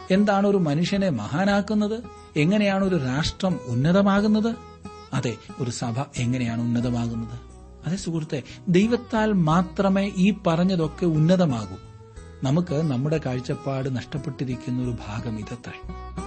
എന്താണ് ഒരു മനുഷ്യനെ മഹാനാക്കുന്നത് എങ്ങനെയാണ് ഒരു രാഷ്ട്രം ഉന്നതമാകുന്നത് അതെ ഒരു സഭ എങ്ങനെയാണ് ഉന്നതമാകുന്നത് അതെ സുഹൃത്തെ ദൈവത്താൽ മാത്രമേ ഈ പറഞ്ഞതൊക്കെ ഉന്നതമാകൂ നമുക്ക് നമ്മുടെ കാഴ്ചപ്പാട് നഷ്ടപ്പെട്ടിരിക്കുന്ന ഒരു ഭാഗം ഇതത്രേ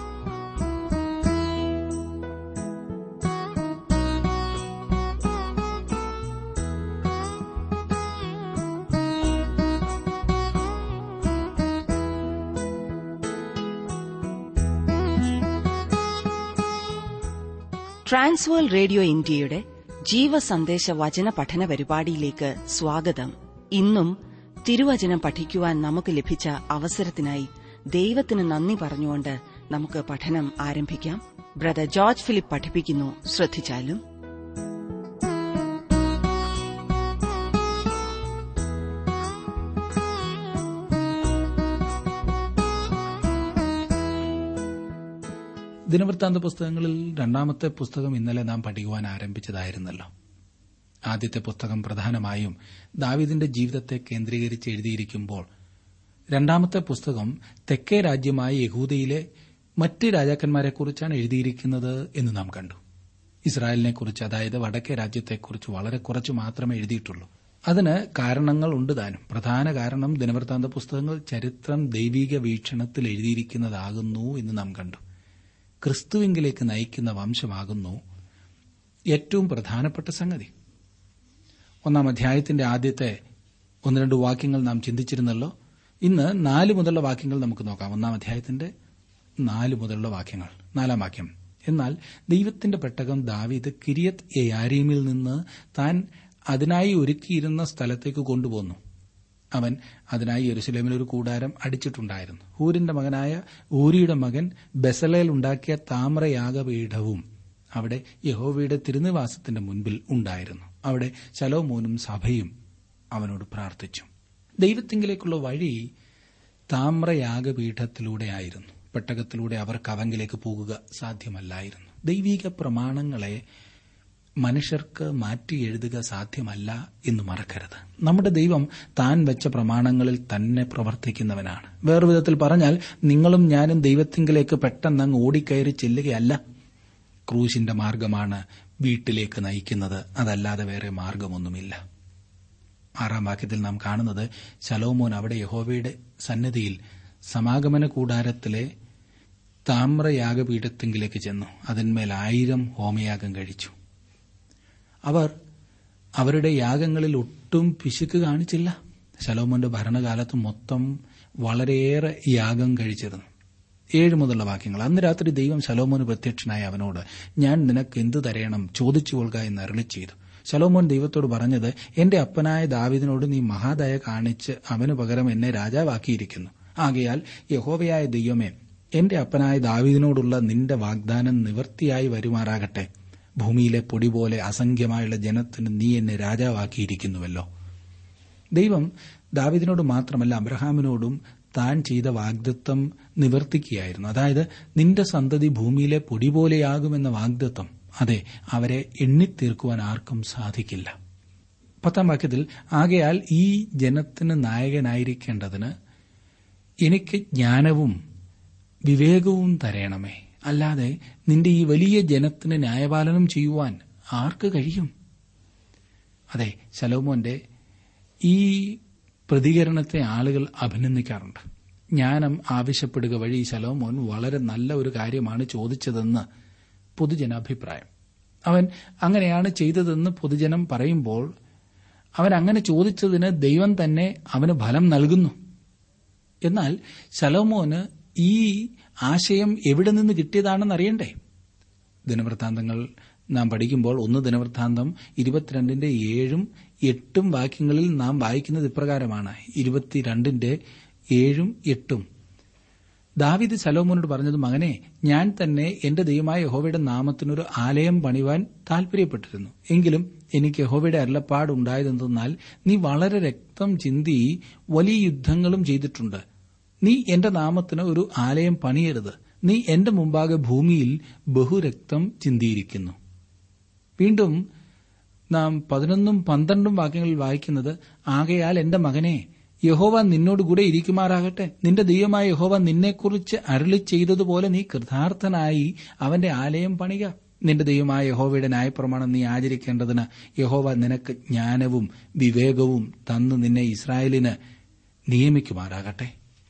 ട്രാൻസ്വേൾ റേഡിയോ ഇന്ത്യയുടെ ജീവസന്ദേശ വചന പഠന പരിപാടിയിലേക്ക് സ്വാഗതം ഇന്നും തിരുവചനം പഠിക്കുവാൻ നമുക്ക് ലഭിച്ച അവസരത്തിനായി ദൈവത്തിന് നന്ദി പറഞ്ഞുകൊണ്ട് നമുക്ക് പഠനം ആരംഭിക്കാം ബ്രദർ ജോർജ് ഫിലിപ്പ് പഠിപ്പിക്കുന്നു ശ്രദ്ധിച്ചാലും ദിനവൃത്താന്ത പുസ്തകങ്ങളിൽ രണ്ടാമത്തെ പുസ്തകം ഇന്നലെ നാം പഠിക്കുവാൻ ആരംഭിച്ചതായിരുന്നല്ലോ ആദ്യത്തെ പുസ്തകം പ്രധാനമായും ദാവിദിന്റെ ജീവിതത്തെ കേന്ദ്രീകരിച്ച് എഴുതിയിരിക്കുമ്പോൾ രണ്ടാമത്തെ പുസ്തകം തെക്കേ രാജ്യമായ യഹൂദയിലെ മറ്റ് രാജാക്കന്മാരെക്കുറിച്ചാണ് എഴുതിയിരിക്കുന്നത് എന്ന് നാം കണ്ടു ഇസ്രായേലിനെക്കുറിച്ച് അതായത് വടക്കേ രാജ്യത്തെക്കുറിച്ച് വളരെ കുറച്ച് മാത്രമേ എഴുതിയിട്ടുള്ളൂ അതിന് കാരണങ്ങൾ ഉണ്ട് താനും പ്രധാന കാരണം ദിനവൃത്താന്ത പുസ്തകങ്ങൾ ചരിത്രം ദൈവിക വീക്ഷണത്തിൽ എഴുതിയിരിക്കുന്നതാകുന്നു എന്ന് നാം കണ്ടു ക്രിസ്തുവിങ്കിലേക്ക് നയിക്കുന്ന വംശമാകുന്നു ഏറ്റവും പ്രധാനപ്പെട്ട സംഗതി ഒന്നാം അധ്യായത്തിന്റെ ആദ്യത്തെ ഒന്ന് രണ്ട് വാക്യങ്ങൾ നാം ചിന്തിച്ചിരുന്നല്ലോ ഇന്ന് നാല് മുതലുള്ള വാക്യങ്ങൾ നമുക്ക് നോക്കാം ഒന്നാം അധ്യായത്തിന്റെ നാല് മുതലുള്ള വാക്യങ്ങൾ നാലാം വാക്യം എന്നാൽ ദൈവത്തിന്റെ പെട്ടകം ദാവീദ് കിരിയത്ത് യയാരീമിൽ നിന്ന് താൻ അതിനായി ഒരുക്കിയിരുന്ന സ്ഥലത്തേക്ക് കൊണ്ടുപോന്നു അവൻ അതിനായി യെരുസലേമിൽ ഒരു കൂടാരം അടിച്ചിട്ടുണ്ടായിരുന്നു ഹൂരിന്റെ മകനായ ഊരിയുടെ മകൻ ബെസലേൽ ഉണ്ടാക്കിയ താമ്രയാഗപീഠവും അവിടെ യഹോവയുടെ തിരുനിവാസത്തിന്റെ മുൻപിൽ ഉണ്ടായിരുന്നു അവിടെ ശലോമോനും സഭയും അവനോട് പ്രാർത്ഥിച്ചു ദൈവത്തിങ്കിലേക്കുള്ള വഴി താമ്രയാഗപീഠത്തിലൂടെയായിരുന്നു പെട്ടകത്തിലൂടെ അവർക്ക് അവങ്കിലേക്ക് പോകുക സാധ്യമല്ലായിരുന്നു ദൈവിക പ്രമാണങ്ങളെ മനുഷ്യർക്ക് മാറ്റി എഴുതുക സാധ്യമല്ല എന്ന് മറക്കരുത് നമ്മുടെ ദൈവം താൻ വെച്ച പ്രമാണങ്ങളിൽ തന്നെ പ്രവർത്തിക്കുന്നവനാണ് വേറെ വിധത്തിൽ പറഞ്ഞാൽ നിങ്ങളും ഞാനും ദൈവത്തിങ്കിലേക്ക് പെട്ടെന്ന് അങ്ങ് ഓടിക്കയറി ചെല്ലുകയല്ല ക്രൂശിന്റെ മാർഗമാണ് വീട്ടിലേക്ക് നയിക്കുന്നത് അതല്ലാതെ വേറെ മാർഗമൊന്നുമില്ല ആറാം വാക്യത്തിൽ നാം കാണുന്നത് ശലോമോൻ അവിടെ യഹോവയുടെ സന്നിധിയിൽ സമാഗമന കൂടാരത്തിലെ താമ്രയാഗപീഠത്തെങ്കിലേക്ക് ചെന്നു അതിന്മേൽ ആയിരം ഹോമയാഗം കഴിച്ചു അവർ അവരുടെ യാഗങ്ങളിൽ ഒട്ടും പിശുക്ക് കാണിച്ചില്ല ശലോമോന്റെ ഭരണകാലത്ത് മൊത്തം വളരെയേറെ യാഗം കഴിച്ചിരുന്നു ഏഴ് മുതലുള്ള വാക്യങ്ങൾ അന്ന് രാത്രി ദൈവം ശലോമോന് പ്രത്യക്ഷനായ അവനോട് ഞാൻ നിനക്ക് എന്തു തരയണം ചോദിച്ചു കൊള്ളുക എന്ന് അരളി ചെയ്തു ശലോമോൻ ദൈവത്തോട് പറഞ്ഞത് എന്റെ അപ്പനായ ദാവിദിനോട് നീ മഹാദയ കാണിച്ച് അവനു പകരം എന്നെ രാജാവാക്കിയിരിക്കുന്നു ആകയാൽ യഹോവയായ ദൈവമേ എന്റെ അപ്പനായ ദാവിദിനോടുള്ള നിന്റെ വാഗ്ദാനം നിവൃത്തിയായി വരുമാറാകട്ടെ ഭൂമിയിലെ പൊടി പോലെ അസംഖ്യമായുള്ള ജനത്തിന് നീ എന്നെ രാജാവാക്കിയിരിക്കുന്നുവല്ലോ ദൈവം ദാവിദിനോട് മാത്രമല്ല അബ്രഹാമിനോടും താൻ ചെയ്ത വാഗ്ദത്വം നിവർത്തിക്കുകയായിരുന്നു അതായത് നിന്റെ സന്തതി ഭൂമിയിലെ പൊടി പോലെയാകുമെന്ന വാഗ്ദത്വം അതെ അവരെ എണ്ണിത്തീർക്കുവാൻ ആർക്കും സാധിക്കില്ല പത്താം വാക്യത്തിൽ ആകയാൽ ഈ ജനത്തിന് നായകനായിരിക്കേണ്ടതിന് എനിക്ക് ജ്ഞാനവും വിവേകവും തരയണമേ അല്ലാതെ നിന്റെ ഈ വലിയ ജനത്തിന് ന്യായപാലനം ചെയ്യുവാൻ ആർക്ക് കഴിയും അതെ ശലോമോന്റെ ഈ പ്രതികരണത്തെ ആളുകൾ അഭിനന്ദിക്കാറുണ്ട് ജ്ഞാനം ആവശ്യപ്പെടുക വഴി ശലോമോൻ വളരെ നല്ല ഒരു കാര്യമാണ് ചോദിച്ചതെന്ന് പൊതുജനാഭിപ്രായം അവൻ അങ്ങനെയാണ് ചെയ്തതെന്ന് പൊതുജനം പറയുമ്പോൾ അവൻ അങ്ങനെ ചോദിച്ചതിന് ദൈവം തന്നെ അവന് ഫലം നൽകുന്നു എന്നാൽ ശലോമോന് ഈ ആശയം എവിടെ നിന്ന് കിട്ടിയതാണെന്ന് അറിയണ്ടേ ദിനവൃത്താന്തങ്ങൾ നാം പഠിക്കുമ്പോൾ ഒന്ന് ദിനവൃത്താന്തം ഇരുപത്തിരണ്ടിന്റെ ഏഴും എട്ടും വാക്യങ്ങളിൽ നാം വായിക്കുന്നത് ഇപ്രകാരമാണ് ഇരുപത്തിരണ്ടിന്റെ ഏഴും എട്ടും ദാവിദ് സലോമോനോട് പറഞ്ഞത് മകനെ ഞാൻ തന്നെ എന്റെ ദൈവമായ യഹോവയുടെ നാമത്തിനൊരു ആലയം പണിവാൻ താൽപര്യപ്പെട്ടിരുന്നു എങ്കിലും എനിക്ക് യഹോവയുടെ അരുളപ്പാടുണ്ടായതെന്തെന്നാൽ നീ വളരെ രക്തം ചിന്തി വലിയ യുദ്ധങ്ങളും ചെയ്തിട്ടുണ്ട് നീ എന്റെ നാമത്തിന് ഒരു ആലയം പണിയരുത് നീ എന്റെ മുമ്പാകെ ഭൂമിയിൽ ബഹുരക്തം ചിന്തിയിരിക്കുന്നു വീണ്ടും നാം പതിനൊന്നും പന്ത്രണ്ടും വാക്യങ്ങളിൽ വായിക്കുന്നത് ആകയാൽ എന്റെ മകനെ യഹോവ നിന്നോടുകൂടെ ഇരിക്കുമാറാകട്ടെ നിന്റെ ദൈവമായ യഹോവ നിന്നെക്കുറിച്ച് അരളി ചെയ്തതുപോലെ നീ കൃതാർത്ഥനായി അവന്റെ ആലയം പണിക നിന്റെ ദൈവമായ യഹോവയുടെ ന്യായപ്രമാണം നീ ആചരിക്കേണ്ടതിന് യഹോവ നിനക്ക് ജ്ഞാനവും വിവേകവും തന്നു നിന്നെ ഇസ്രായേലിന് നിയമിക്കുമാറാകട്ടെ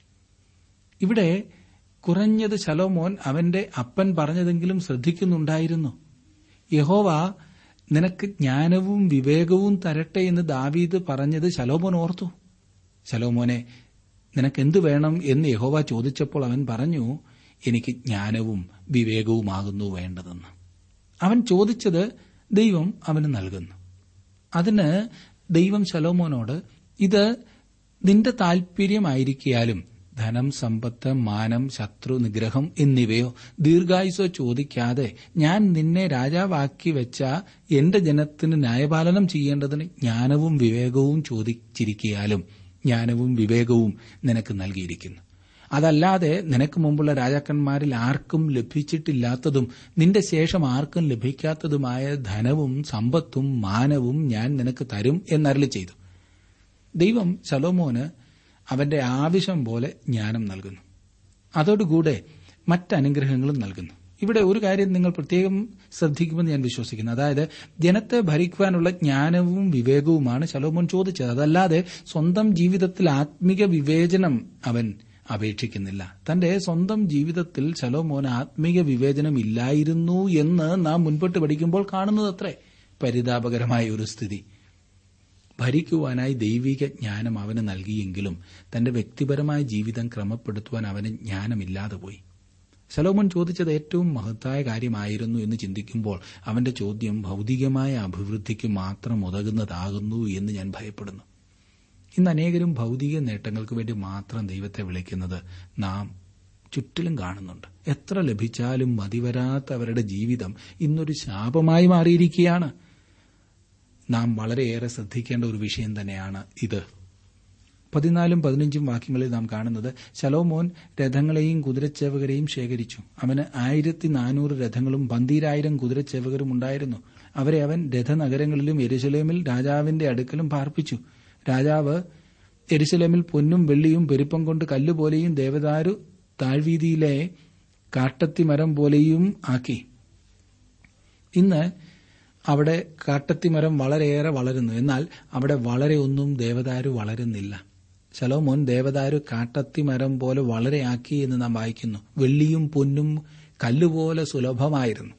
ഇവിടെ കുറഞ്ഞത് ശലോമോൻ അവന്റെ അപ്പൻ പറഞ്ഞതെങ്കിലും ശ്രദ്ധിക്കുന്നുണ്ടായിരുന്നു യഹോവ നിനക്ക് ജ്ഞാനവും വിവേകവും തരട്ടെ എന്ന് ദാവീദ് പറഞ്ഞത് ശലോമോൻ ഓർത്തു ശലോമോനെ നിനക്ക് എന്തു വേണം എന്ന് യഹോവ ചോദിച്ചപ്പോൾ അവൻ പറഞ്ഞു എനിക്ക് ജ്ഞാനവും വിവേകവുമാകുന്നു വേണ്ടതെന്ന് അവൻ ചോദിച്ചത് ദൈവം അവന് നൽകുന്നു അതിന് ദൈവം ശലോമോനോട് ഇത് നിന്റെ താൽപര്യമായിരിക്കാലും ധനം സമ്പത്ത് മാനം ശത്രു നിഗ്രഹം എന്നിവയോ ദീർഘായുസോ ചോദിക്കാതെ ഞാൻ നിന്നെ രാജാവാക്കി വെച്ച എന്റെ ജനത്തിന് ന്യായപാലനം ചെയ്യേണ്ടതിന് ജ്ഞാനവും വിവേകവും ചോദിച്ചിരിക്കാലും ജ്ഞാനവും വിവേകവും നിനക്ക് നൽകിയിരിക്കുന്നു അതല്ലാതെ നിനക്ക് മുമ്പുള്ള രാജാക്കന്മാരിൽ ആർക്കും ലഭിച്ചിട്ടില്ലാത്തതും നിന്റെ ശേഷം ആർക്കും ലഭിക്കാത്തതുമായ ധനവും സമ്പത്തും മാനവും ഞാൻ നിനക്ക് തരും എന്നരളി ചെയ്തു ദൈവം ശലോമോന് അവന്റെ ആവശ്യം പോലെ ജ്ഞാനം നൽകുന്നു അതോടുകൂടെ മറ്റനുഗ്രഹങ്ങളും നൽകുന്നു ഇവിടെ ഒരു കാര്യം നിങ്ങൾ പ്രത്യേകം ശ്രദ്ധിക്കുമെന്ന് ഞാൻ വിശ്വസിക്കുന്നു അതായത് ജനത്തെ ഭരിക്കുവാനുള്ള ജ്ഞാനവും വിവേകവുമാണ് ശലോമോൻ ചോദിച്ചത് അതല്ലാതെ സ്വന്തം ജീവിതത്തിൽ ആത്മിക വിവേചനം അവൻ അപേക്ഷിക്കുന്നില്ല തന്റെ സ്വന്തം ജീവിതത്തിൽ ശലോമോൻ ആത്മീക വിവേചനം ഇല്ലായിരുന്നു എന്ന് നാം മുൻപോട്ട് പഠിക്കുമ്പോൾ കാണുന്നതത്രേ പരിതാപകരമായ ഒരു സ്ഥിതി ഭരിക്കുവാനായി ദൈവിക ജ്ഞാനം അവന് നൽകിയെങ്കിലും തന്റെ വ്യക്തിപരമായ ജീവിതം ക്രമപ്പെടുത്തുവാൻ അവന് ജ്ഞാനമില്ലാതെ പോയി ശലോമോൻ ചോദിച്ചത് ഏറ്റവും മഹത്തായ കാര്യമായിരുന്നു എന്ന് ചിന്തിക്കുമ്പോൾ അവന്റെ ചോദ്യം ഭൗതികമായ അഭിവൃദ്ധിക്ക് മാത്രം ഉതകുന്നതാകുന്നു എന്ന് ഞാൻ ഭയപ്പെടുന്നു ഇന്ന് അനേകരും ഭൗതിക നേട്ടങ്ങൾക്ക് വേണ്ടി മാത്രം ദൈവത്തെ വിളിക്കുന്നത് നാം ചുറ്റിലും കാണുന്നുണ്ട് എത്ര ലഭിച്ചാലും മതിവരാത്ത അവരുടെ ജീവിതം ഇന്നൊരു ശാപമായി മാറിയിരിക്കുകയാണ് നാം വളരെയേറെ ശ്രദ്ധിക്കേണ്ട ഒരു വിഷയം തന്നെയാണ് ഇത് പതിനാലും പതിനഞ്ചും വാക്യങ്ങളിൽ നാം കാണുന്നത് ശലോമോൻ രഥങ്ങളെയും കുതിരച്ചേവകരെയും ശേഖരിച്ചു അവന് ആയിരത്തി നാനൂറ് രഥങ്ങളും പന്തീരായിരം കുതിരച്ചേവകരും ഉണ്ടായിരുന്നു അവരെ അവൻ രഥനഗരങ്ങളിലും എരുശലേമിൽ രാജാവിന്റെ അടുക്കലും പാർപ്പിച്ചു രാജാവ് എരുശലേമിൽ പൊന്നും വെള്ളിയും പെരുപ്പം കൊണ്ട് കല്ലുപോലെയും ദേവദാരു താഴ്വീതിയിലെ കാട്ടത്തിമരം പോലെയും ആക്കി ഇന്ന് അവിടെ കാട്ടത്തിമരം വളരെയേറെ വളരുന്നു എന്നാൽ അവിടെ വളരെ ഒന്നും ദേവദാരു വളരുന്നില്ല ശലോമോൻ ദേവദാരു കാട്ടത്തിമരം പോലെ വളരെ ആക്കി എന്ന് നാം വായിക്കുന്നു വെള്ളിയും പൊന്നും കല്ലുപോലെ സുലഭമായിരുന്നു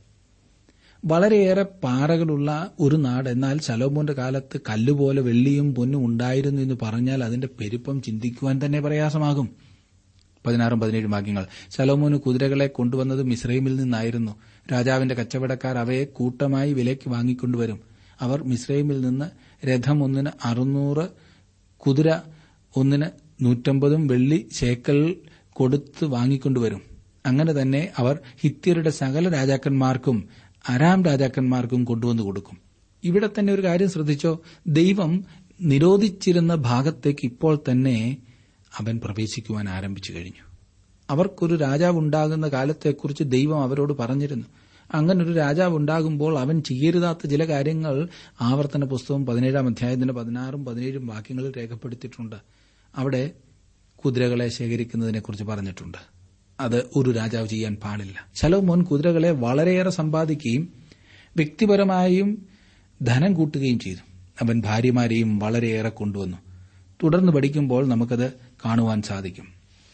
വളരെയേറെ പാറകളുള്ള ഒരു നാട് എന്നാൽ ശലോമോന്റെ കാലത്ത് കല്ലുപോലെ വെള്ളിയും പൊന്നും ഉണ്ടായിരുന്നു എന്ന് പറഞ്ഞാൽ അതിന്റെ പെരുപ്പം ചിന്തിക്കുവാൻ തന്നെ പ്രയാസമാകും പതിനാറും പതിനേഴും വാക്യങ്ങൾ ശലോമോന് കുതിരകളെ കൊണ്ടുവന്നത് മിസ്രൈമിൽ നിന്നായിരുന്നു രാജാവിന്റെ കച്ചവടക്കാർ അവയെ കൂട്ടമായി വിലയ്ക്ക് വാങ്ങിക്കൊണ്ടുവരും അവർ മിസ്രൈമിൽ നിന്ന് രഥം ഒന്നിന് അറുന്നൂറ് കുതിര ഒന്നിന് നൂറ്റമ്പതും വെള്ളി ശേക്കൽ കൊടുത്ത് വാങ്ങിക്കൊണ്ടുവരും അങ്ങനെ തന്നെ അവർ ഹിത്യരുടെ സകല രാജാക്കന്മാർക്കും അരാം രാജാക്കന്മാർക്കും കൊണ്ടുവന്നു കൊടുക്കും ഇവിടെ തന്നെ ഒരു കാര്യം ശ്രദ്ധിച്ചോ ദൈവം നിരോധിച്ചിരുന്ന ഭാഗത്തേക്ക് ഇപ്പോൾ തന്നെ അവൻ പ്രവേശിക്കുവാൻ ആരംഭിച്ചു കഴിഞ്ഞു അവർക്കൊരു രാജാവ് ഉണ്ടാകുന്ന കാലത്തെക്കുറിച്ച് ദൈവം അവരോട് പറഞ്ഞിരുന്നു അങ്ങനൊരു രാജാവ് ഉണ്ടാകുമ്പോൾ അവൻ ചെയ്യരുതാത്ത ചില കാര്യങ്ങൾ ആവർത്തന പുസ്തകം പതിനേഴാം അധ്യായത്തിന്റെ പതിനാറും പതിനേഴും വാക്യങ്ങളിൽ രേഖപ്പെടുത്തിയിട്ടുണ്ട് അവിടെ കുതിരകളെ ശേഖരിക്കുന്നതിനെക്കുറിച്ച് പറഞ്ഞിട്ടുണ്ട് അത് ഒരു രാജാവ് ചെയ്യാൻ പാടില്ല ശലോമോൻ കുതിരകളെ വളരെയേറെ സമ്പാദിക്കുകയും വ്യക്തിപരമായും ധനം കൂട്ടുകയും ചെയ്തു അവൻ ഭാര്യമാരെയും വളരെയേറെ കൊണ്ടുവന്നു തുടർന്ന് പഠിക്കുമ്പോൾ നമുക്കത് കാണുവാൻ സാധിക്കും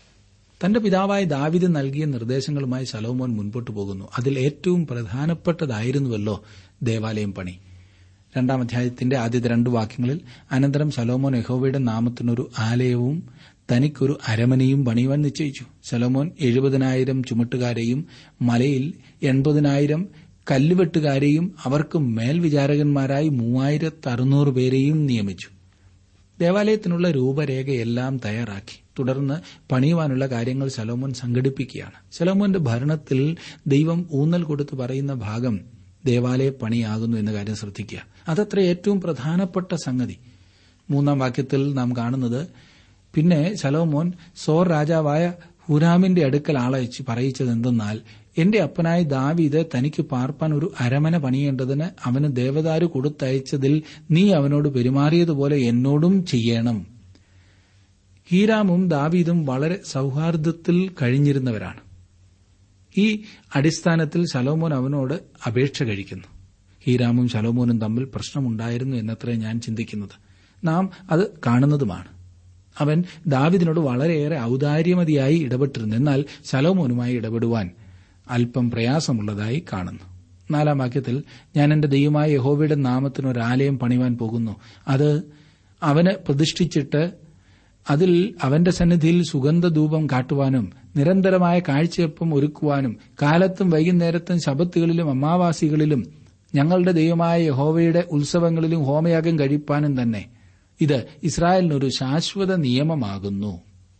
തന്റെ പിതാവായ ദാവിദ് നൽകിയ നിർദ്ദേശങ്ങളുമായി ശലോമോൻ മുൻപോട്ട് പോകുന്നു അതിൽ ഏറ്റവും പ്രധാനപ്പെട്ടതായിരുന്നുവല്ലോ ദേവാലയം പണി രണ്ടാം അധ്യായത്തിന്റെ ആദ്യത്തെ രണ്ട് വാക്യങ്ങളിൽ അനന്തരം ശലോമോൻ യഹോവയുടെ നാമത്തിനൊരു ആലയവും തനിക്കൊരു അരമനയും പണിയുവാൻ നിശ്ചയിച്ചു ശലോമോൻ എഴുപതിനായിരം ചുമട്ടുകാരെയും മലയിൽ എൺപതിനായിരം കല്ലുവെട്ടുകാരെയും അവർക്ക് മേൽവിചാരകന്മാരായി മൂവായിരത്തി അറുന്നൂറ് പേരെയും നിയമിച്ചു ദേവാലയത്തിനുള്ള രൂപരേഖയെല്ലാം തയ്യാറാക്കി തുടർന്ന് പണിയുവാനുള്ള കാര്യങ്ങൾ ശലോമോൻ സംഘടിപ്പിക്കുകയാണ് ശലോമോന്റെ ഭരണത്തിൽ ദൈവം ഊന്നൽ കൊടുത്ത് പറയുന്ന ഭാഗം ദേവാലയ പണിയാകുന്നു എന്ന കാര്യം ശ്രദ്ധിക്കുക അതത്ര ഏറ്റവും പ്രധാനപ്പെട്ട സംഗതി മൂന്നാം വാക്യത്തിൽ നാം കാണുന്നത് പിന്നെ ശലോമോൻ സോർ രാജാവായ ഹുരാമിന്റെ അടുക്കൽ ആളയച്ച് പറയിച്ചത് എന്തെന്നാൽ എന്റെ അപ്പനായ ദാവീദ് തനിക്ക് പാർപ്പാൻ ഒരു അരമന പണിയേണ്ടതിന് അവന് ദേവദാരു കൊടുത്തയച്ചതിൽ നീ അവനോട് പെരുമാറിയതുപോലെ എന്നോടും ചെയ്യണം ഹീരാമും ദാവീദും വളരെ സൌഹാർദ്ദത്തിൽ കഴിഞ്ഞിരുന്നവരാണ് ഈ അടിസ്ഥാനത്തിൽ ശലോമോൻ അവനോട് അപേക്ഷ കഴിക്കുന്നു ഹീരാമും ശലോമോനും തമ്മിൽ പ്രശ്നമുണ്ടായിരുന്നു എന്നത്രേ ഞാൻ ചിന്തിക്കുന്നത് നാം അത് കാണുന്നതുമാണ് അവൻ ദാവിദിനോട് വളരെയേറെ ഔദാര്യമതിയായി ഇടപെട്ടിരുന്നു എന്നാൽ ശലോമോനുമായി ഇടപെടുവാൻ അല്പം പ്രയാസമുള്ളതായി കാണുന്നു നാലാം വാക്യത്തിൽ ഞാൻ എന്റെ ദൈവമായ യഹോവയുടെ നാമത്തിന് ഒരു ആലയം പണിവാൻ പോകുന്നു അത് അവന് പ്രതിഷ്ഠിച്ചിട്ട് അതിൽ അവന്റെ സന്നിധിയിൽ സുഗന്ധധൂപം കാട്ടുവാനും നിരന്തരമായ കാഴ്ചയപ്പം ഒരുക്കുവാനും കാലത്തും വൈകുന്നേരത്തും ശബത്തുകളിലും അമാവാസികളിലും ഞങ്ങളുടെ ദൈവമായ യഹോവയുടെ ഉത്സവങ്ങളിലും ഹോമയാഗം കഴിപ്പാനും തന്നെ ഇത് ഇസ്രായേലിനൊരു ശാശ്വത നിയമമാകുന്നു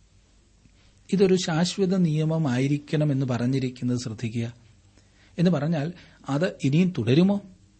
ഇതൊരു ശാശ്വത നിയമമായിരിക്കണമെന്ന് പറഞ്ഞിരിക്കുന്നത് ശ്രദ്ധിക്കുക എന്ന് പറഞ്ഞാൽ അത് ഇനിയും തുടരുമോ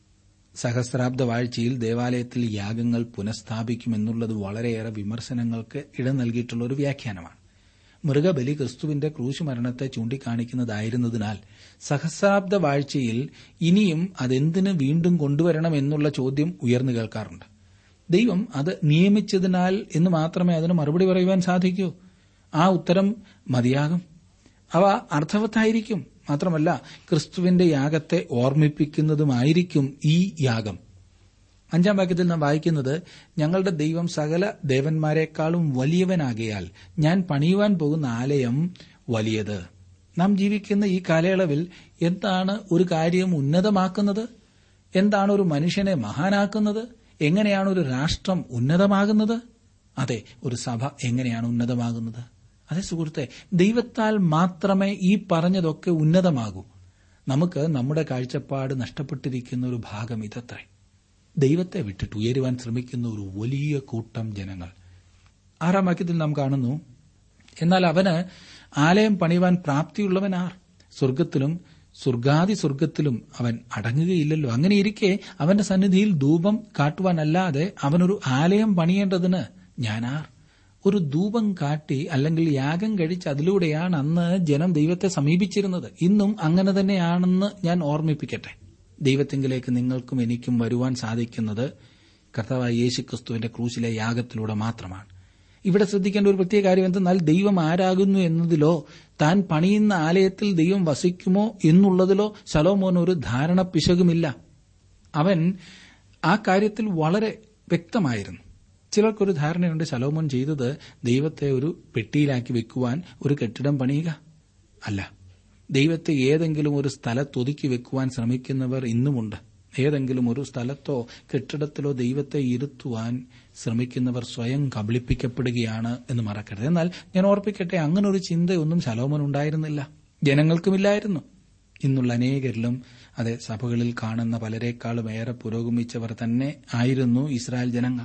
സഹസ്രാബ്ദ വാഴ്ചയിൽ ദേവാലയത്തിൽ യാഗങ്ങൾ പുനഃസ്ഥാപിക്കുമെന്നുള്ളത് വളരെയേറെ വിമർശനങ്ങൾക്ക് ഇട നൽകിയിട്ടുള്ള ഒരു വ്യാഖ്യാനമാണ് മൃഗബലി ക്രിസ്തുവിന്റെ ക്രൂശ് മരണത്തെ ചൂണ്ടിക്കാണിക്കുന്നതായിരുന്നതിനാൽ സഹസ്രാബ്ദ വാഴ്ചയിൽ ഇനിയും അതെന്തിന് വീണ്ടും കൊണ്ടുവരണം എന്നുള്ള ചോദ്യം ഉയർന്നു കേൾക്കാറുണ്ട് ദൈവം അത് നിയമിച്ചതിനാൽ എന്ന് മാത്രമേ അതിന് മറുപടി പറയുവാൻ സാധിക്കൂ ആ ഉത്തരം മതിയാകും അവ അർത്ഥവത്തായിരിക്കും മാത്രമല്ല ക്രിസ്തുവിന്റെ യാഗത്തെ ഓർമ്മിപ്പിക്കുന്നതുമായിരിക്കും ഈ യാഗം അഞ്ചാം വാക്യത്തിൽ നാം വായിക്കുന്നത് ഞങ്ങളുടെ ദൈവം സകല ദേവന്മാരെക്കാളും വലിയവനാകയാൽ ഞാൻ പണിയുവാൻ പോകുന്ന ആലയം വലിയത് നാം ജീവിക്കുന്ന ഈ കാലയളവിൽ എന്താണ് ഒരു കാര്യം ഉന്നതമാക്കുന്നത് എന്താണ് ഒരു മനുഷ്യനെ മഹാനാക്കുന്നത് എങ്ങനെയാണ് ഒരു രാഷ്ട്രം ഉന്നതമാകുന്നത് അതെ ഒരു സഭ എങ്ങനെയാണ് ഉന്നതമാകുന്നത് അതെ സുഹൃത്തെ ദൈവത്താൽ മാത്രമേ ഈ പറഞ്ഞതൊക്കെ ഉന്നതമാകൂ നമുക്ക് നമ്മുടെ കാഴ്ചപ്പാട് നഷ്ടപ്പെട്ടിരിക്കുന്ന ഒരു ഭാഗം ഇതത്രേ ദൈവത്തെ വിട്ടിട്ട് ഉയരുവാൻ ശ്രമിക്കുന്ന ഒരു വലിയ കൂട്ടം ജനങ്ങൾ ആറാം വാക്യത്തിൽ നാം കാണുന്നു എന്നാൽ അവന് ആലയം പണിവാൻ പ്രാപ്തിയുള്ളവനാർ സ്വർഗത്തിലും സ്വർഗാദി സ്വർഗത്തിലും അവൻ അടങ്ങുകയില്ലല്ലോ അങ്ങനെ ഇരിക്കെ അവന്റെ സന്നിധിയിൽ ധൂപം കാട്ടുവാനല്ലാതെ അവനൊരു ആലയം പണിയേണ്ടതിന് ഞാനാർ ഒരു ധൂപം കാട്ടി അല്ലെങ്കിൽ യാഗം കഴിച്ച് അതിലൂടെയാണ് അന്ന് ജനം ദൈവത്തെ സമീപിച്ചിരുന്നത് ഇന്നും അങ്ങനെ തന്നെയാണെന്ന് ഞാൻ ഓർമ്മിപ്പിക്കട്ടെ ദൈവത്തിങ്കിലേക്ക് നിങ്ങൾക്കും എനിക്കും വരുവാൻ സാധിക്കുന്നത് കർത്താവായ യേശുക്രിസ്തുവിന്റെ ക്രൂശിലെ യാഗത്തിലൂടെ മാത്രമാണ് ഇവിടെ ശ്രദ്ധിക്കേണ്ട ഒരു പ്രത്യേക കാര്യം എന്തെന്നാൽ ദൈവം ആരാകുന്നു എന്നതിലോ താൻ പണിയുന്ന ആലയത്തിൽ ദൈവം വസിക്കുമോ എന്നുള്ളതിലോ ശലോമോൻ ഒരു ധാരണ പിശകുമില്ല അവൻ ആ കാര്യത്തിൽ വളരെ വ്യക്തമായിരുന്നു ചിലർക്കൊരു ധാരണയുണ്ട് ശലോമോൻ ചെയ്തത് ദൈവത്തെ ഒരു പെട്ടിയിലാക്കി വെക്കുവാൻ ഒരു കെട്ടിടം പണിയുക അല്ല ദൈവത്തെ ഏതെങ്കിലും ഒരു സ്ഥലത്തൊതുക്കി വെക്കുവാൻ ശ്രമിക്കുന്നവർ ഇന്നുമുണ്ട് ഏതെങ്കിലും ഒരു സ്ഥലത്തോ കെട്ടിടത്തിലോ ദൈവത്തെ ഇരുത്തുവാൻ ശ്രമിക്കുന്നവർ സ്വയം കബളിപ്പിക്കപ്പെടുകയാണ് എന്ന് മറക്കരുത് എന്നാൽ ഞാൻ ഓർപ്പിക്കട്ടെ അങ്ങനെ ഒരു ചിന്തയൊന്നും ശലോമൻ ഉണ്ടായിരുന്നില്ല ജനങ്ങൾക്കുമില്ലായിരുന്നു ഇന്നുള്ള അനേകരിലും അതെ സഭകളിൽ കാണുന്ന പലരെക്കാളും ഏറെ പുരോഗമിച്ചവർ തന്നെ ആയിരുന്നു ഇസ്രായേൽ ജനങ്ങൾ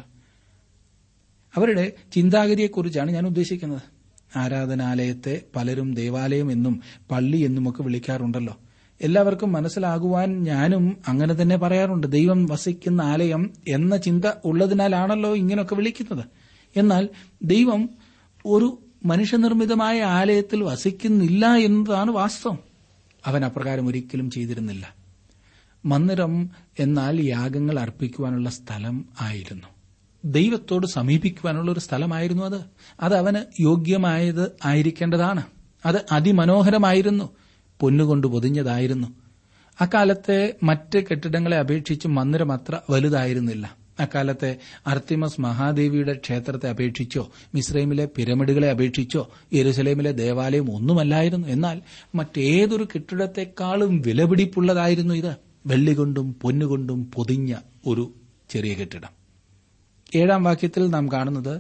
അവരുടെ ചിന്താഗതിയെക്കുറിച്ചാണ് ഞാൻ ഉദ്ദേശിക്കുന്നത് ആരാധനാലയത്തെ പലരും ദേവാലയം എന്നും പള്ളി എന്നുമൊക്കെ വിളിക്കാറുണ്ടല്ലോ എല്ലാവർക്കും മനസ്സിലാകുവാൻ ഞാനും അങ്ങനെ തന്നെ പറയാറുണ്ട് ദൈവം വസിക്കുന്ന ആലയം എന്ന ചിന്ത ഉള്ളതിനാലാണല്ലോ ഇങ്ങനെയൊക്കെ വിളിക്കുന്നത് എന്നാൽ ദൈവം ഒരു മനുഷ്യനിർമ്മിതമായ ആലയത്തിൽ വസിക്കുന്നില്ല എന്നതാണ് വാസ്തവം അവൻ അപ്രകാരം ഒരിക്കലും ചെയ്തിരുന്നില്ല മന്ദിരം എന്നാൽ യാഗങ്ങൾ അർപ്പിക്കുവാനുള്ള സ്ഥലം ആയിരുന്നു ദൈവത്തോട് സമീപിക്കുവാനുള്ള ഒരു സ്ഥലമായിരുന്നു അത് അത് അവന് യോഗ്യമായത് ആയിരിക്കേണ്ടതാണ് അത് അതിമനോഹരമായിരുന്നു പൊന്നുകൊണ്ട് പൊതിഞ്ഞതായിരുന്നു അക്കാലത്തെ മറ്റ് കെട്ടിടങ്ങളെ അപേക്ഷിച്ച് മന്ദിരം അത്ര വലുതായിരുന്നില്ല അക്കാലത്തെ അർത്തിമസ് മഹാദേവിയുടെ ക്ഷേത്രത്തെ അപേക്ഷിച്ചോ മിസ്രൈമിലെ പിരമിഡുകളെ അപേക്ഷിച്ചോ യെരുസലേമിലെ ദേവാലയം ഒന്നുമല്ലായിരുന്നു എന്നാൽ മറ്റേതൊരു കെട്ടിടത്തെക്കാളും വിലപിടിപ്പുള്ളതായിരുന്നു ഇത് വെള്ളികൊണ്ടും പൊന്നുകൊണ്ടും പൊതിഞ്ഞ ഒരു ചെറിയ കെട്ടിടം ഏഴാം വാക്യത്തിൽ നാം കാണുന്നത്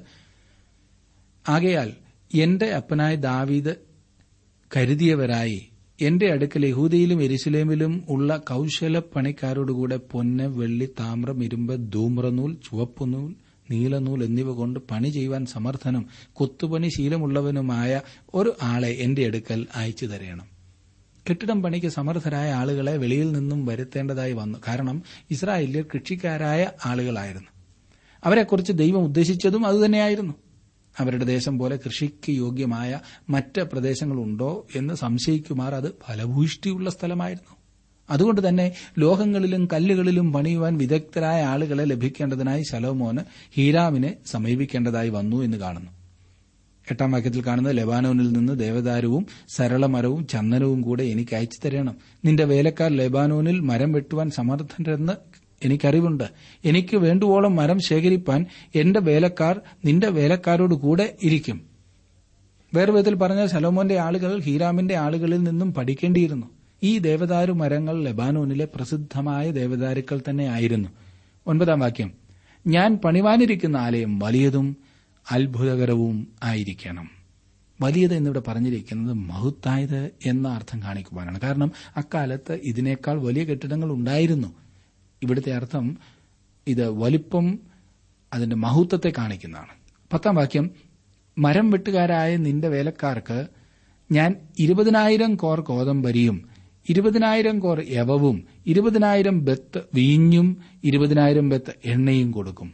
ആകയാൽ എന്റെ അപ്പനായ ദാവീദ് കരുതിയവരായി എന്റെ അടുക്കൽ യഹൂദയിലും എരിശിലേമിലും ഉള്ള കൌശലപ്പണിക്കാരോടുകൂടെ പൊന്ന് വെള്ളി താമ്രം ഇരുമ്പ് ധൂമ്രനൂൽ ചുവപ്പുനൂൽ നീലനൂൽ എന്നിവ കൊണ്ട് പണി ചെയ്യുവാൻ സമർത്ഥനും കൊത്തുപണി ശീലമുള്ളവനുമായ ഒരു ആളെ എന്റെ അടുക്കൽ അയച്ചു തരയണം കെട്ടിടം പണിക്ക് സമർത്ഥരായ ആളുകളെ വെളിയിൽ നിന്നും വരുത്തേണ്ടതായി വന്നു കാരണം ഇസ്രായേലിയർ കൃഷിക്കാരായ ആളുകളായിരുന്നു അവരെക്കുറിച്ച് ദൈവം ഉദ്ദേശിച്ചതും അതുതന്നെയായിരുന്നു അവരുടെ ദേശം പോലെ കൃഷിക്ക് യോഗ്യമായ മറ്റ് പ്രദേശങ്ങളുണ്ടോ എന്ന് സംശയിക്കുമാർ അത് ഫലഭൂഷ്ടിയുള്ള സ്ഥലമായിരുന്നു അതുകൊണ്ട് തന്നെ ലോഹങ്ങളിലും കല്ലുകളിലും പണിയുവാൻ വിദഗ്ധരായ ആളുകളെ ലഭിക്കേണ്ടതിനായി ശലോമോന് ഹീരാമിനെ സമീപിക്കേണ്ടതായി വന്നു എന്ന് കാണുന്നു എട്ടാം വാക്യത്തിൽ കാണുന്ന ലെബാനോനിൽ നിന്ന് ദേവദാരുവും സരളമരവും ചന്ദനവും കൂടെ എനിക്ക് അയച്ചു തരണം നിന്റെ വേലക്കാർ ലെബാനോനിൽ മരം വെട്ടുവാൻ സമർത്ഥരെന്ന് എനിക്കറിവുണ്ട് എനിക്ക് വേണ്ടുവോളം മരം ശേഖരിപ്പാൻ എന്റെ വേലക്കാർ നിന്റെ വേലക്കാരോട് കൂടെ ഇരിക്കും വേറെ വിധത്തിൽ പറഞ്ഞാൽ സലോമോന്റെ ആളുകൾ ഹീരാമിന്റെ ആളുകളിൽ നിന്നും പഠിക്കേണ്ടിയിരുന്നു ഈ ദേവദാരു മരങ്ങൾ ലെബാനോനിലെ പ്രസിദ്ധമായ ദേവദാരുക്കൾ തന്നെ ആയിരുന്നു ഒൻപതാം വാക്യം ഞാൻ പണിവാനിരിക്കുന്ന ആലയം വലിയതും അത്ഭുതകരവും ആയിരിക്കണം വലിയത് എന്നിവിടെ പറഞ്ഞിരിക്കുന്നത് മഹത്തായത് എന്ന അർത്ഥം കാണിക്കുവാനാണ് കാരണം അക്കാലത്ത് ഇതിനേക്കാൾ വലിയ കെട്ടിടങ്ങൾ ഉണ്ടായിരുന്നു ഇവിടുത്തെ അർത്ഥം ഇത് വലിപ്പം അതിന്റെ മഹത്വത്തെ കാണിക്കുന്നതാണ് പത്താം വാക്യം മരം വെട്ടുകാരായ നിന്റെ വേലക്കാർക്ക് ഞാൻ ഇരുപതിനായിരം കോർ കോതമ്പരിയും ഇരുപതിനായിരം കോർ യവവും ഇരുപതിനായിരം ബത്ത് വീഞ്ഞും ഇരുപതിനായിരം ബത്ത് എണ്ണയും കൊടുക്കും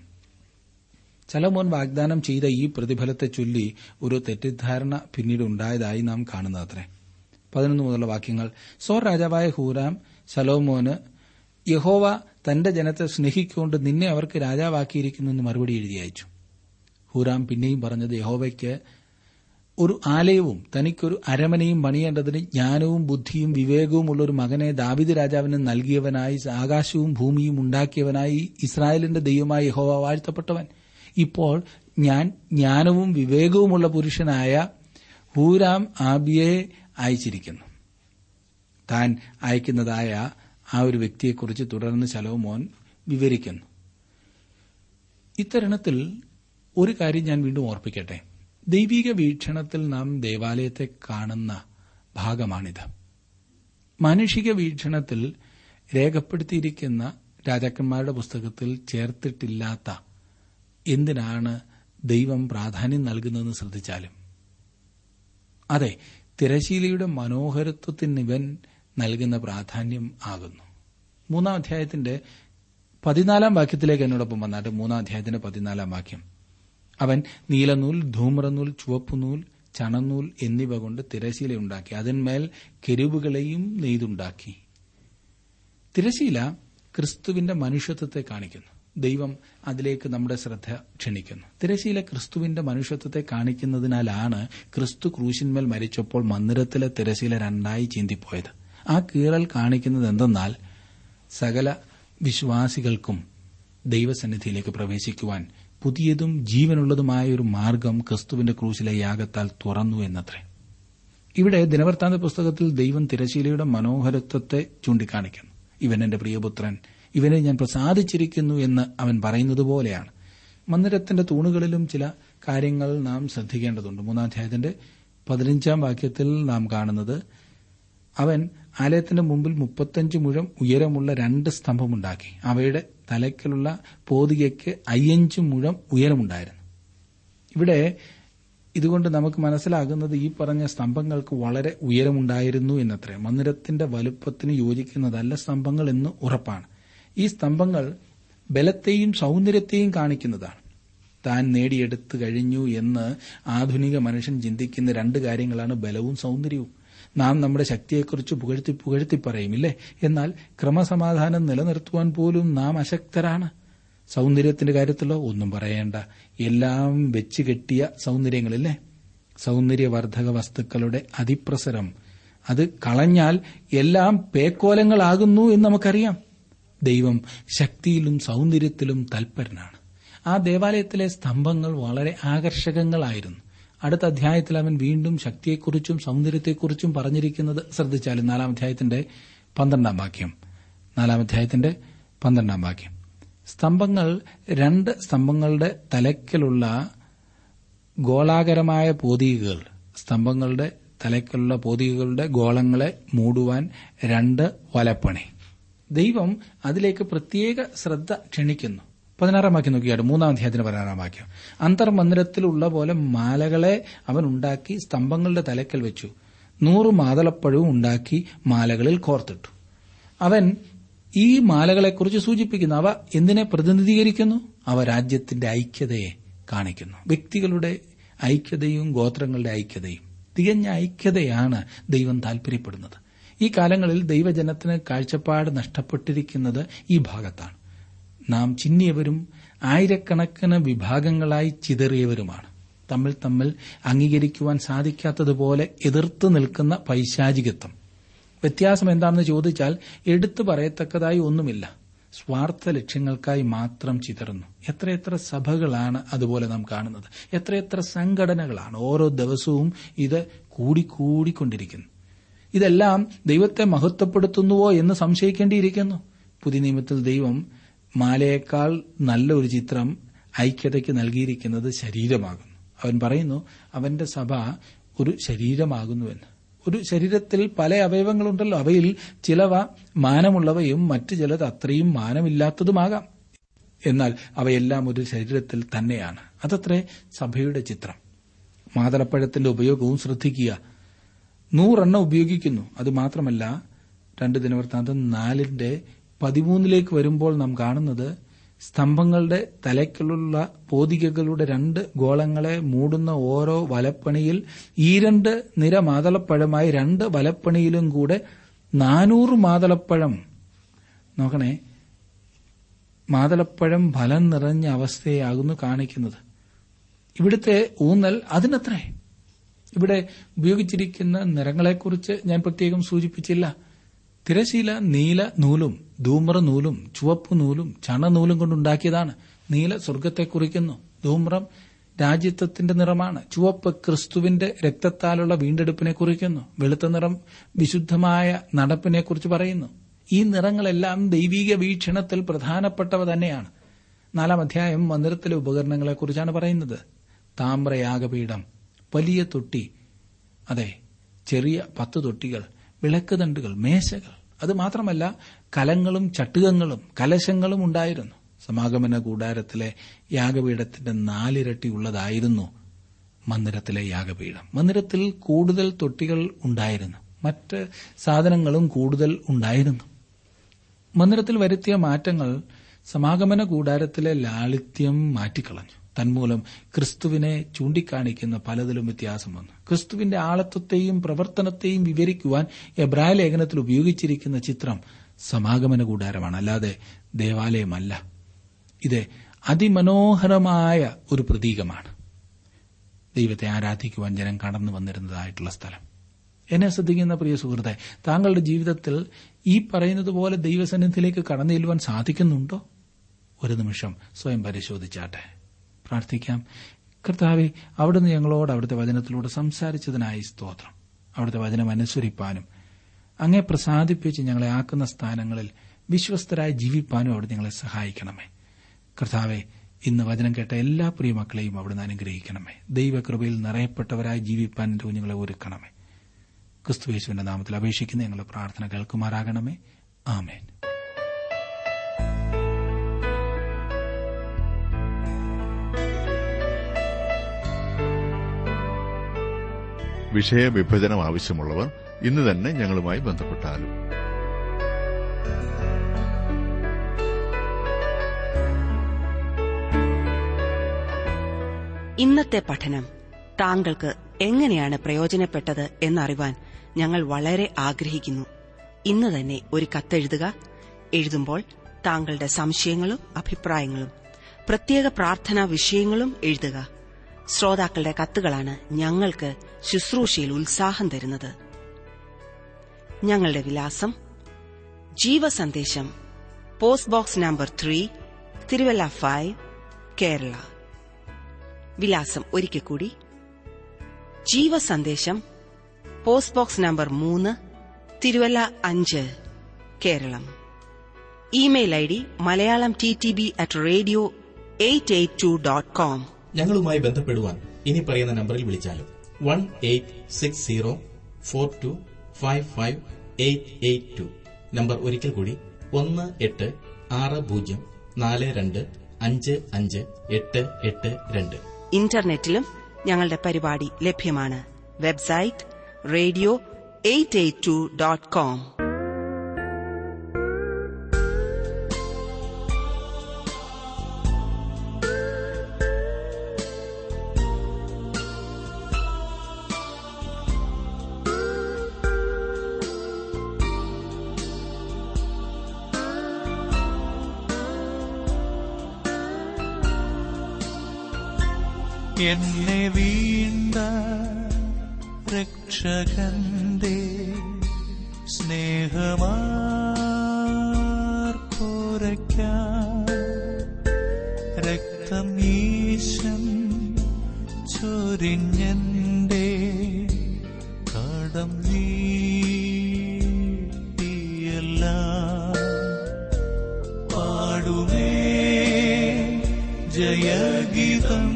ചലമോൻ വാഗ്ദാനം ചെയ്ത ഈ പ്രതിഫലത്തെ ചൊല്ലി ഒരു തെറ്റിദ്ധാരണ പിന്നീട് ഉണ്ടായതായി നാം കാണുന്നത്രേ പതിനൊന്ന് മുതലുള്ള വാക്യങ്ങൾ സോർ രാജാവായ ഹൂരാം സലോമോന് യഹോവ തന്റെ ജനത്തെ സ്നേഹിക്കൊണ്ട് നിന്നെ അവർക്ക് രാജാവാക്കിയിരിക്കുന്നു എന്ന് മറുപടി എഴുതി അയച്ചു ഹൂരാം പിന്നെയും പറഞ്ഞത് യഹോവയ്ക്ക് ഒരു ആലയവും തനിക്കൊരു അരമനയും പണിയേണ്ടതിന് ജ്ഞാനവും ബുദ്ധിയും വിവേകവും ഉള്ള ഒരു മകനെ ദാവിദ് രാജാവിന് നൽകിയവനായി ആകാശവും ഭൂമിയും ഉണ്ടാക്കിയവനായി ഇസ്രായേലിന്റെ ദൈവമായി യഹോവ വാഴ്ത്തപ്പെട്ടവൻ ഇപ്പോൾ ഞാൻ ജ്ഞാനവും വിവേകവുമുള്ള പുരുഷനായ ഹൂരാം ആബിയെ അയച്ചിരിക്കുന്നു താൻ അയക്കുന്നതായ ആ ഒരു വ്യക്തിയെക്കുറിച്ച് തുടർന്ന് ശലോമോൻ വിവരിക്കുന്നു ഇത്തരുണത്തിൽ ഒരു കാര്യം ഞാൻ വീണ്ടും ഓർപ്പിക്കട്ടെ ദൈവിക വീക്ഷണത്തിൽ നാം ദേവാലയത്തെ കാണുന്ന ഭാഗമാണിത് മാനുഷിക വീക്ഷണത്തിൽ രേഖപ്പെടുത്തിയിരിക്കുന്ന രാജാക്കന്മാരുടെ പുസ്തകത്തിൽ ചേർത്തിട്ടില്ലാത്ത എന്തിനാണ് ദൈവം പ്രാധാന്യം നൽകുന്നതെന്ന് ശ്രദ്ധിച്ചാലും അതെ തിരശീലയുടെ മനോഹരത്വത്തിന് ഇവൻ നൽകുന്ന പ്രാധാന്യം ആകുന്നു മൂന്നാം അധ്യായത്തിന്റെ പതിനാലാം വാക്യത്തിലേക്ക് എന്നോടൊപ്പം വന്നാട്ട് മൂന്നാം അധ്യായത്തിന്റെ പതിനാലാം വാക്യം അവൻ നീലനൂൽ ധൂമ്രനൂൽ ചുവപ്പുനൂൽ ചണനൂൽ എന്നിവ കൊണ്ട് തിരശീല ഉണ്ടാക്കി അതിന്മേൽ കെരുവുകളെയും നെയ്തുണ്ടാക്കി തിരശീല ക്രിസ്തുവിന്റെ മനുഷ്യത്വത്തെ കാണിക്കുന്നു ദൈവം അതിലേക്ക് നമ്മുടെ ശ്രദ്ധ ക്ഷണിക്കുന്നു തിരശീല ക്രിസ്തുവിന്റെ മനുഷ്യത്വത്തെ കാണിക്കുന്നതിനാലാണ് ക്രിസ്തു ക്രൂശിന്മേൽ മരിച്ചപ്പോൾ മന്ദിരത്തിലെ തിരശീല രണ്ടായി ചീന്തിപ്പോയത് ആ കീറൽ കാണിക്കുന്നത് എന്തെന്നാൽ സകല വിശ്വാസികൾക്കും ദൈവസന്നിധിയിലേക്ക് പ്രവേശിക്കുവാൻ പുതിയതും ജീവനുള്ളതുമായ ഒരു മാർഗം ക്രിസ്തുവിന്റെ ക്രൂശിലെ യാഗത്താൽ തുറന്നു എന്നത്രേ ഇവിടെ ദിനവൃത്താന്ത പുസ്തകത്തിൽ ദൈവം തിരശീലയുടെ മനോഹരത്വത്തെ ചൂണ്ടിക്കാണിക്കുന്നു ഇവൻ എന്റെ പ്രിയപുത്രൻ ഇവനെ ഞാൻ പ്രസാദിച്ചിരിക്കുന്നു എന്ന് അവൻ പറയുന്നത് പോലെയാണ് മന്ദിരത്തിന്റെ തൂണുകളിലും ചില കാര്യങ്ങൾ നാം ശ്രദ്ധിക്കേണ്ടതുണ്ട് മൂന്നാധ്യായത്തിന്റെ പതിനഞ്ചാം വാക്യത്തിൽ നാം കാണുന്നത് അവൻ ആലയത്തിന്റെ മുമ്പിൽ മുപ്പത്തഞ്ച് മുഴം ഉയരമുള്ള രണ്ട് സ്തംഭമുണ്ടാക്കി അവയുടെ തലയ്ക്കലുള്ള പോതികയ്ക്ക് അയ്യഞ്ച് മുഴം ഉയരമുണ്ടായിരുന്നു ഇവിടെ ഇതുകൊണ്ട് നമുക്ക് മനസ്സിലാകുന്നത് ഈ പറഞ്ഞ സ്തംഭങ്ങൾക്ക് വളരെ ഉയരമുണ്ടായിരുന്നു എന്നത്രേ മന്ദിരത്തിന്റെ വലുപ്പത്തിന് യോജിക്കുന്നതല്ല സ്തംഭങ്ങൾ എന്ന് ഉറപ്പാണ് ഈ സ്തംഭങ്ങൾ ബലത്തെയും സൗന്ദര്യത്തെയും കാണിക്കുന്നതാണ് താൻ നേടിയെടുത്തു കഴിഞ്ഞു എന്ന് ആധുനിക മനുഷ്യൻ ചിന്തിക്കുന്ന രണ്ട് കാര്യങ്ങളാണ് ബലവും സൗന്ദര്യവും നാം നമ്മുടെ ശക്തിയെക്കുറിച്ച് പുകഴ്ത്തി പുകഴ്ത്തി പറയുമില്ലേ എന്നാൽ ക്രമസമാധാനം നിലനിർത്തുവാൻ പോലും നാം അശക്തരാണ് സൗന്ദര്യത്തിന്റെ കാര്യത്തിലോ ഒന്നും പറയേണ്ട എല്ലാം വെച്ച് കെട്ടിയ സൗന്ദര്യങ്ങളില്ലേ സൗന്ദര്യവർദ്ധക വസ്തുക്കളുടെ അതിപ്രസരം അത് കളഞ്ഞാൽ എല്ലാം പേക്കോലങ്ങളാകുന്നു എന്ന് നമുക്കറിയാം ദൈവം ശക്തിയിലും സൗന്ദര്യത്തിലും തൽപരനാണ് ആ ദേവാലയത്തിലെ സ്തംഭങ്ങൾ വളരെ ആകർഷകങ്ങളായിരുന്നു അടുത്ത അധ്യായത്തിൽ അവൻ വീണ്ടും ശക്തിയെക്കുറിച്ചും സൗന്ദര്യത്തെക്കുറിച്ചും പറഞ്ഞിരിക്കുന്നത് ശ്രദ്ധിച്ചാലും നാലാം അധ്യായത്തിന്റെ പന്ത്രണ്ടാം വാക്യം നാലാം അധ്യായത്തിന്റെ പന്ത്രണ്ടാം വാക്യം സ്തംഭങ്ങൾ രണ്ട് സ്തംഭങ്ങളുടെ തലയ്ക്കലുള്ള ഗോളാകരമായ പോതികകൾ സ്തംഭങ്ങളുടെ തലയ്ക്കലുള്ള പോതികകളുടെ ഗോളങ്ങളെ മൂടുവാൻ രണ്ട് വലപ്പണി ദൈവം അതിലേക്ക് പ്രത്യേക ശ്രദ്ധ ക്ഷണിക്കുന്നു പതിനാറാം വാക്യം നോക്കിയാട് മൂന്നാം അധ്യായത്തിന് പതിനാറാം വാക്യം അന്തർമന്ദിരത്തിലുള്ള പോലെ മാലകളെ അവൻ ഉണ്ടാക്കി സ്തംഭങ്ങളുടെ തലക്കൽ വെച്ചു നൂറ് മാതളപ്പഴവും ഉണ്ടാക്കി മാലകളിൽ കോർത്തിട്ടു അവൻ ഈ മാലകളെക്കുറിച്ച് സൂചിപ്പിക്കുന്നു അവ എന്തിനെ പ്രതിനിധീകരിക്കുന്നു അവ രാജ്യത്തിന്റെ ഐക്യതയെ കാണിക്കുന്നു വ്യക്തികളുടെ ഐക്യതയും ഗോത്രങ്ങളുടെ ഐക്യതയും തികഞ്ഞ ഐക്യതയാണ് ദൈവം താൽപര്യപ്പെടുന്നത് ഈ കാലങ്ങളിൽ ദൈവജനത്തിന് കാഴ്ചപ്പാട് നഷ്ടപ്പെട്ടിരിക്കുന്നത് ഈ ഭാഗത്താണ് നാം ചിന്നിയവരും ആയിരക്കണക്കിന് വിഭാഗങ്ങളായി ചിതറിയവരുമാണ് തമ്മിൽ തമ്മിൽ അംഗീകരിക്കുവാൻ സാധിക്കാത്തതുപോലെ എതിർത്ത് നിൽക്കുന്ന പൈശാചികത്വം വ്യത്യാസം എന്താണെന്ന് ചോദിച്ചാൽ എടുത്തു പറയത്തക്കതായി ഒന്നുമില്ല സ്വാർത്ഥ ലക്ഷ്യങ്ങൾക്കായി മാത്രം ചിതറുന്നു എത്രയെത്ര സഭകളാണ് അതുപോലെ നാം കാണുന്നത് എത്രയെത്ര സംഘടനകളാണ് ഓരോ ദിവസവും ഇത് കൂടിക്കൂടിക്കൊണ്ടിരിക്കുന്നു ഇതെല്ലാം ദൈവത്തെ മഹത്വപ്പെടുത്തുന്നുവോ എന്ന് സംശയിക്കേണ്ടിയിരിക്കുന്നു പുതിയ നിയമത്തിൽ ദൈവം മാലയേക്കാൾ നല്ല ഒരു ചിത്രം ഐക്യതയ്ക്ക് നൽകിയിരിക്കുന്നത് ശരീരമാകുന്നു അവൻ പറയുന്നു അവന്റെ സഭ ഒരു ശരീരമാകുന്നുവെന്ന് ഒരു ശരീരത്തിൽ പല അവയവങ്ങളുണ്ടല്ലോ അവയിൽ ചിലവ മാനമുള്ളവയും മറ്റു ചിലത് അത്രയും മാനമില്ലാത്തതുമാകാം എന്നാൽ അവയെല്ലാം ഒരു ശരീരത്തിൽ തന്നെയാണ് അതത്രേ സഭയുടെ ചിത്രം മാതളപ്പഴത്തിന്റെ ഉപയോഗവും ശ്രദ്ധിക്കുക നൂറെണ്ണം ഉപയോഗിക്കുന്നു അത് മാത്രമല്ല രണ്ട് ദിനവൃത്താന്തം നാലിന്റെ പതിമൂന്നിലേക്ക് വരുമ്പോൾ നാം കാണുന്നത് സ്തംഭങ്ങളുടെ തലയ്ക്കുള്ള പോതികകളുടെ രണ്ട് ഗോളങ്ങളെ മൂടുന്ന ഓരോ വലപ്പണിയിൽ ഈ രണ്ട് നിര മാതളപ്പഴമായി രണ്ട് വലപ്പണിയിലും കൂടെ നാനൂറ് മാതളപ്പഴം നോക്കണേ മാതളപ്പഴം ഫലം നിറഞ്ഞ അവസ്ഥയാകുന്നു കാണിക്കുന്നത് ഇവിടുത്തെ ഊന്നൽ അതിനത്രേ ഇവിടെ ഉപയോഗിച്ചിരിക്കുന്ന നിറങ്ങളെക്കുറിച്ച് ഞാൻ പ്രത്യേകം സൂചിപ്പിച്ചില്ല തിരശീല നീല നൂലും ധൂമ്ര നൂലും ചുവപ്പ് നൂലും ചണനൂലും കൊണ്ടുണ്ടാക്കിയതാണ് നീല സ്വർഗത്തെ കുറിക്കുന്നു ധൂമ്രം രാജ്യത്വത്തിന്റെ നിറമാണ് ചുവപ്പ് ക്രിസ്തുവിന്റെ രക്തത്താലുള്ള വീണ്ടെടുപ്പിനെ കുറിക്കുന്നു വെളുത്ത നിറം വിശുദ്ധമായ നടപ്പിനെക്കുറിച്ച് പറയുന്നു ഈ നിറങ്ങളെല്ലാം ദൈവീക വീക്ഷണത്തിൽ പ്രധാനപ്പെട്ടവ തന്നെയാണ് നാലാം അധ്യായം മന്ദിരത്തിലെ ഉപകരണങ്ങളെക്കുറിച്ചാണ് പറയുന്നത് താമ്രയാഗപീഠം വലിയ തൊട്ടി അതെ ചെറിയ പത്ത് തൊട്ടികൾ വിളക്ക് തണ്ടുകൾ മേശകൾ അത് മാത്രമല്ല കലങ്ങളും ചട്ടുകങ്ങളും കലശങ്ങളും ഉണ്ടായിരുന്നു സമാഗമന കൂടാരത്തിലെ യാഗപീഠത്തിന്റെ നാലിരട്ടി ഉള്ളതായിരുന്നു മന്ദിരത്തിലെ യാഗപീഠം മന്ദിരത്തിൽ കൂടുതൽ തൊട്ടികൾ ഉണ്ടായിരുന്നു മറ്റ് സാധനങ്ങളും കൂടുതൽ ഉണ്ടായിരുന്നു മന്ദിരത്തിൽ വരുത്തിയ മാറ്റങ്ങൾ സമാഗമന കൂടാരത്തിലെ ലാളിത്യം മാറ്റിക്കളഞ്ഞു തന്മൂലം ക്രിസ്തുവിനെ ചൂണ്ടിക്കാണിക്കുന്ന പലതിലും വ്യത്യാസം വന്നു ക്രിസ്തുവിന്റെ ആളത്വത്തെയും പ്രവർത്തനത്തെയും വിവരിക്കുവാൻ എബ്രായ ലേഖനത്തിൽ ഉപയോഗിച്ചിരിക്കുന്ന ചിത്രം സമാഗമന കൂടാരമാണ് അല്ലാതെ ദേവാലയമല്ല ഇത് അതിമനോഹരമായ ഒരു പ്രതീകമാണ് ദൈവത്തെ ആരാധിക്കുവാൻ ജനം കടന്നു വന്നിരുന്നതായിട്ടുള്ള സ്ഥലം എന്നെ ശ്രദ്ധിക്കുന്ന പ്രിയ സുഹൃത്തെ താങ്കളുടെ ജീവിതത്തിൽ ഈ പറയുന്നത് പോലെ ദൈവസന്നിധിയിലേക്ക് കടന്നു ചെല്ലുവാൻ സാധിക്കുന്നുണ്ടോ ഒരു നിമിഷം സ്വയം പരിശോധിച്ചാട്ടെ പ്രാർത്ഥിക്കാം കർത്താവെ അവിടുന്ന് ഞങ്ങളോട് അവിടുത്തെ വചനത്തിലൂടെ സംസാരിച്ചതിനായി സ്തോത്രം അവിടുത്തെ വചനം അനുസരിപ്പാനും അങ്ങേ പ്രസാദിപ്പിച്ച് ഞങ്ങളെ ആക്കുന്ന സ്ഥാനങ്ങളിൽ വിശ്വസ്തരായി ജീവിപ്പാനും അവിടെ ഞങ്ങളെ സഹായിക്കണമേ കർത്താവെ ഇന്ന് വചനം കേട്ട എല്ലാ പ്രിയമക്കളെയും അവിടുന്ന് അനുഗ്രഹിക്കണമേ ദൈവകൃപയിൽ നിറയപ്പെട്ടവരായി ജീവിപ്പാൻ എന്റെ കുഞ്ഞുങ്ങളെ ഒരുക്കണമേ ക്രിസ്തുവേശുവിന്റെ നാമത്തിൽ അപേക്ഷിക്കുന്ന ഞങ്ങളുടെ പ്രാർത്ഥന കേൾക്കുമാറാകണമേ ആമേൻ വിഷയവിഭജനം ആവശ്യമുള്ളവർ ഇന്ന് തന്നെ ഞങ്ങളുമായി ബന്ധപ്പെട്ടാലും ഇന്നത്തെ പഠനം താങ്കൾക്ക് എങ്ങനെയാണ് പ്രയോജനപ്പെട്ടത് എന്നറിവാൻ ഞങ്ങൾ വളരെ ആഗ്രഹിക്കുന്നു ഇന്ന് തന്നെ ഒരു കത്തെഴുതുക എഴുതുമ്പോൾ താങ്കളുടെ സംശയങ്ങളും അഭിപ്രായങ്ങളും പ്രത്യേക പ്രാർത്ഥനാ വിഷയങ്ങളും എഴുതുക ശ്രോതാക്കളുടെ കത്തുകളാണ് ഞങ്ങൾക്ക് ശുശ്രൂഷയിൽ ഉത്സാഹം തരുന്നത് ഞങ്ങളുടെ വിലാസം Jeevasandesham post box number three Thiruvalla five Kerala വിലാസം ഒരിക്കൽ കൂടി ജീവസന്ദേശം പോസ്റ്റ് ബോക്സ് നമ്പർ മൂന്ന് തിരുവല്ല അഞ്ച് Keralam email I D Malayalam T T B at radio eight eight two dot com ഞങ്ങളുമായി ബന്ധപ്പെടുവാൻ ഇനി പറയുന്ന നമ്പറിൽ വിളിച്ചാലും one eight six zero four two five five eight eight two number ഒരിക്കൽ കൂടി ഒന്ന് എട്ട് ആറ് പൂജ്യം നാല് രണ്ട് അഞ്ച് അഞ്ച് എട്ട് എട്ട് രണ്ട് ഇന്റർനെറ്റിലും ഞങ്ങളുടെ പരിപാടി ലഭ്യമാണ് website radio eight eight two dot com എന്നെ വീണ്ട രക്ഷകന്റെ സ്നേഹമാർപ്പോരയ്ക്കാം രക്തം ഈശൻ ചൊരിഞ്ഞന്റെ കടം നീട്ടിയല്ല പാടുമേ ജയഗീതം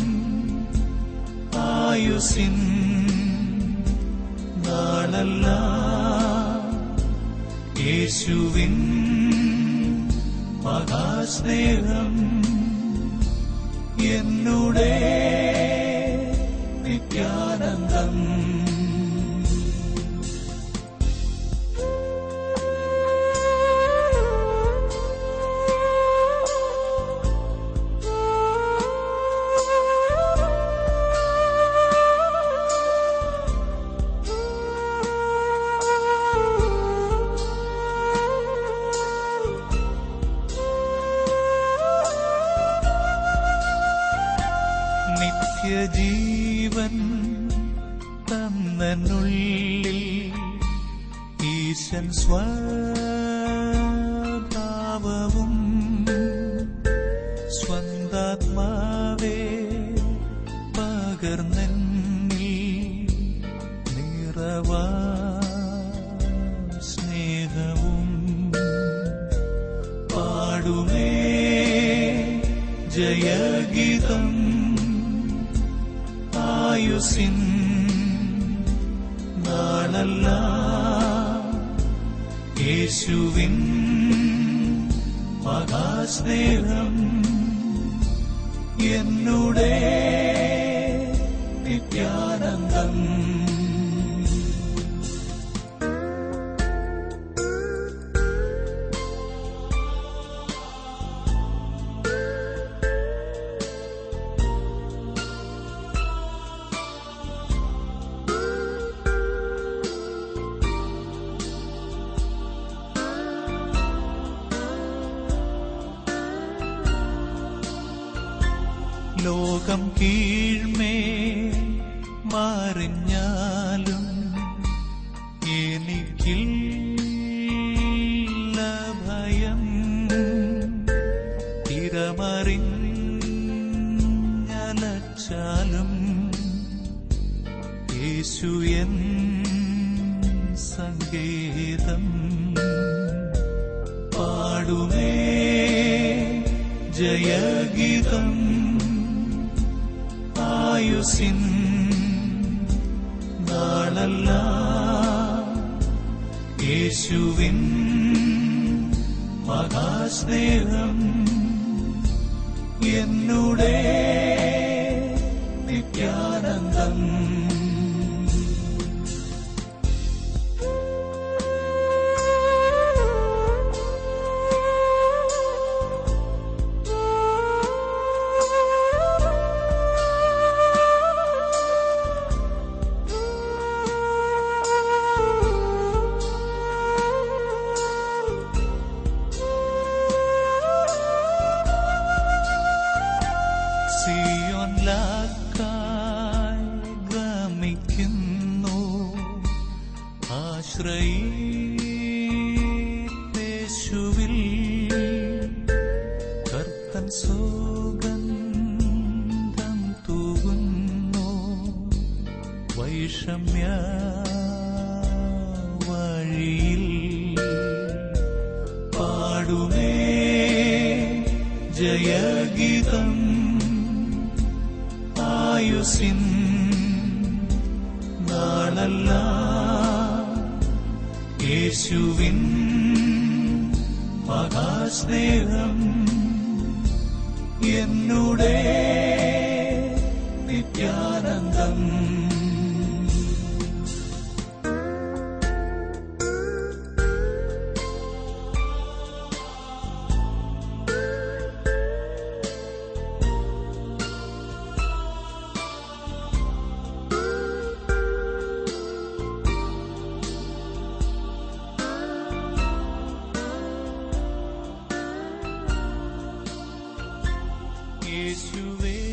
ആയുസിൻ നാളല്ല യേശുവിൻ മഹാസ്നേഹം എന്നുടെ നിത്യാനന്ദം നിത്യജീവൻ തന്നുള്ളിൽ ഈശൻ സ്വഭാവവും സ്വന്താത്മാവേ പകർന്നെന്നിൽ നിറവാ സ്നേഹവും പാടുമേ ജയഗീതം ആയുസിൻ നാളല്ല യേശുവിൻ മഹാസ്നേഹം എന്നുടെ നിത്യാനന്ദം ലോകം കീഴ്മേ മാറിഞ്ഞാലും എനിക്കില്ല ഭയം തിരമറിഞ്ഞലച്ചാലും യേശു എൻ സങ്കേതം പാടുമേ ജയഗീതം ആയുസിൻ നാളല്ല യേശുവിൻ മഹാസ്നേഹം എന്നുടെ നിത്യാനന്ദം സിയോൻ ലാക്കായി ഭ്രമിക്കുന്നു ആശ്രയേശുവിൽ കർത്തൻ സുഗന്ധം തൂകുന്നു വൈഷമ്യ വഴിയിൽ പാടുമേ ജയഗീതം ആയുസിൻ നാളല്ല യേശുവിൻ മഹാസ്നേഹം എന്നുടെ നിത്യാനന്ദം യേശുവേ